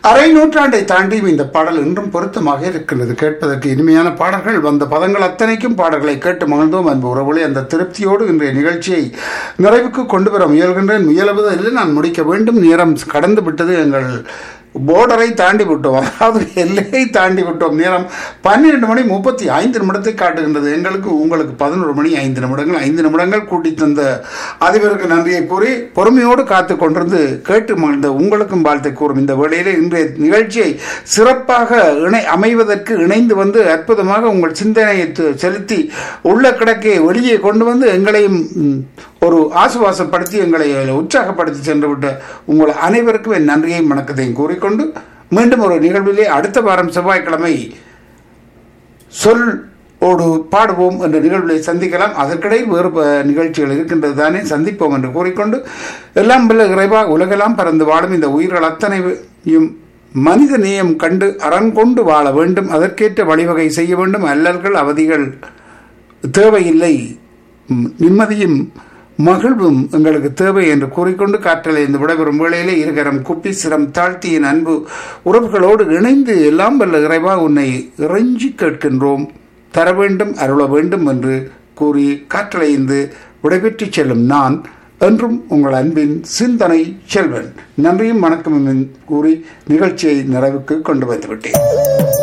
அரை நூற்றாண்டை தாண்டியும் இந்த பாடல் இன்றும் பொருத்தமாக இருக்கின்றது கேட்பதற்கு இனிமையான பாடல்கள் வந்த பதங்கள் அத்தனைக்கும் பாடல்களை கேட்டு மகிழ்ந்தோம் அன்பு உறவுகளே அந்த திருப்தியோடு இன்றைய நிகழ்ச்சியை நிறைவுக்கு கொண்டு வர முயல்கின்றேன் முயலுவதில் நான் முடிக்க வேண்டும் நேரம் கடந்து விட்டது எங்கள் போர்டரை தாண்டி விட்டோம் அதாவது எல்லையை தாண்டி விட்டோம் நேரம் பன்னிரெண்டு மணி முப்பத்தி ஐந்து நிமிடத்தை காட்டுகின்றது எங்களுக்கு உங்களுக்கு பதினோரு மணி ஐந்து நிமிடங்கள் ஐந்து நிமிடங்கள் கூட்டி தந்த அதிபருக்கு நன்றியை கூறி பொறுமையோடு காத்து கொண்டிருந்து கேட்டு மகிழ்ந்த உங்களுக்கும் வாழ்த்தை கூறும் இந்த வேளையிலே இன்றைய நிகழ்ச்சியை சிறப்பாக இணை அமைவதற்கு இணைந்து வந்து அற்புதமாக உங்கள் சிந்தனையை து- செலுத்தி உள்ள கிடக்கை வெளியே கொண்டு வந்து எங்களையும் ம், ஒரு ஆசுவாசப்படுத்தி எங்களை உற்சாகப்படுத்தி சென்று விட்ட உங்கள் அனைவருக்கும் என் நன்றியையும் வணக்கத்தையும் கூறிக்கொண்டு மீண்டும் ஒரு நிகழ்விலே அடுத்த வாரம் செவ்வாய்க்கிழமை சொல் ஓடு பாடுவோம் என்ற நிகழ்வுகளை சந்திக்கலாம் அதற்கிடையில் வேறு ப- நிகழ்ச்சிகள் இருக்கின்றது தானே சந்திப்போம் என்று கூறிக்கொண்டு எல்லாம் வல்ல இறைவா உலகெல்லாம் பறந்து வாழும் இந்த உயிர்கள் அத்தனையும் மனித நேயம் கண்டு அறம் கொண்டு வாழ வேண்டும் அதற்கேற்ற வழிவகை செய்ய வேண்டும் அல்லல்கள் அவதிகள் தேவையில்லை ம், நிம்மதியும் மகிழ்வும் எங்களுக்கு தேவை என்று கூறிக்கொண்டு காற்றலை இந்த விடைபெறும் வேளையிலே இருகரம் குப்பி சிரம் தாழ்த்தியின் அன்பு உறவுகளோடு இணைந்து எல்லாம் வல்ல இறைவா உன்னை இறைஞ்சி கேட்கின்றோம் தர வேண்டும் அருள வேண்டும் என்று கூறி காற்றலைந்து விடைபெற்று செல்லும் நான் என்றும் உங்கள் அன்பின் சிந்தனை செல்வன் நன்றியும் வணக்கமும் கூறி நிகழ்ச்சியை நிறைவுக்கு கொண்டு வந்துவிட்டேன்